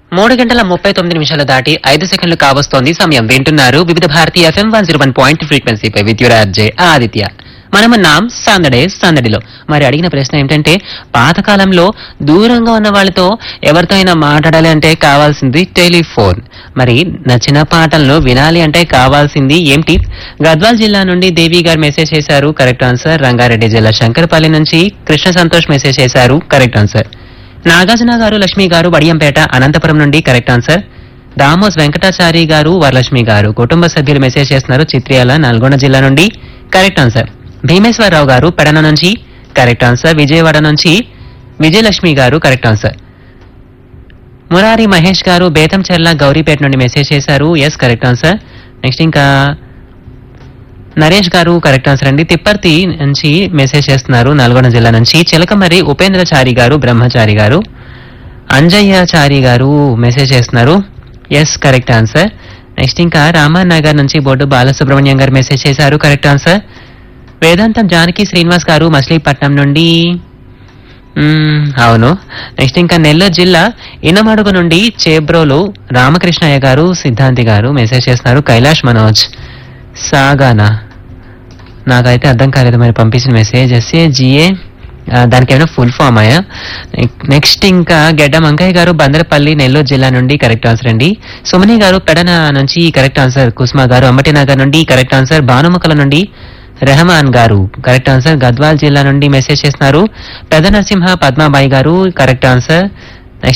మూడు గంటల ముప్పై తొమ్మిది నిమిషాలు దాటి ఐదు సెకండ్లు కావస్తోంది సమయం వింటున్నారు వివిధ భారతీయ FM one zero one point ఫ్రీక్వెన్సీపై విద్యురాజే ఆదిత్య మనమున్నాం సందడే సందడిలో మరి అడిగిన ప్రశ్న ఏంటంటే పాతకాలంలో దూరంగా ఉన్న వాళ్ళతో ఎవరితో అయినా మాట్లాడాలి అంటే కావాల్సింది టెలిఫోన్ మరి నచ్చిన పాటలను వినాలి అంటే కావాల్సింది ఏంటి గద్వాల్ జిల్లా నుండి దేవి గారు మెసేజ్ చేశారు కరెక్ట్ ఆన్సర్ రంగారెడ్డి జిల్లా శంకరపల్లి నుంచి కృష్ణ సంతోష్ మెసేజ్ చేశారు కరెక్ట్ ఆన్సర్ నాగార్జున గారు లక్ష్మి గారు వడియంపేట అనంతపురం నుండి కరెక్ట్ ఆన్సర్ దామోస్ వెంకటాచారి గారు వరలక్ష్మి గారు కుటుంబ సభ్యులు మెసేజ్ చేస్తున్నారు చిత్రియాల నల్గొండ జిల్లా నుండి కరెక్ట్ ఆన్సర్ భీమేశ్వరరావు గారు పెడన నుంచి కరెక్ట్ ఆన్సర్ విజయవాడ నుంచి విజయలక్ష్మి గారు కరెక్ట్ ఆన్సర్ మురారి మహేష్ గారు బేతంచెర్ల గౌరీపేట నుండి మెసేజ్ చేశారు ఎస్ కరెక్ట్ ఆన్సర్ నెక్స్ట్ ఇంకా నరేష్ గారు కరెక్ట్ ఆన్సర్ అండి తిప్పర్తి నుంచి మెసేజ్ చేస్తున్నారు నల్గొండ జిల్లా నుంచి చిలకమర్రి ఉపేంద్రచారి గారు బ్రహ్మచారి గారు అంజయ్యచారి గారు మెసేజ్ చేస్తున్నారు ఎస్ కరెక్ట్ ఆన్సర్ నెక్స్ట్ ఇంకా రామానగర్ నుంచి బొడ్డు బాలసుబ్రహ్మణ్యం గారు మెసేజ్ చేశారు కరెక్ట్ ఆన్సర్ వేదాంతం జానకి శ్రీనివాస్ గారు మచిలీపట్నం నుండి మ్మ్, అవును నెక్స్ట్ ఇంకా నెల్లూరు జిల్లా ఇనమడుగు నుండి చేబ్రోలు రామకృష్ణయ్య గారు సిద్ధాంతి గారు మెసేజ్ చేస్తున్నారు కైలాష్ మనోజ్ సాగానా నాకైతే అర్థం కాలేదు మరి పంపించిన మెసేజ్ ఎస్ఏ జిఏ దానికి ఏమైనా ఫుల్ ఫామ్ అయ్యా నెక్స్ట్ ఇంకా గెడ్డ మంకయ్య గారు బందరపల్లి నెల్లూరు జిల్లా నుండి కరెక్ట్ ఆన్సర్ అండి సుమని గారు పెడన నుంచి కరెక్ట్ ఆన్సర్ కుస్మా గారు అంబటి నగర్ నుండి కరెక్ట్ ఆన్సర్ భానుముఖల నుండి రెహమాన్ గారు కరెక్ట్ ఆన్సర్ గద్వాల్ జిల్లా నుండి మెసేజ్ చేస్తున్నారు పెద్ద నరసింహ పద్మాబాయి గారు కరెక్ట్ ఆన్సర్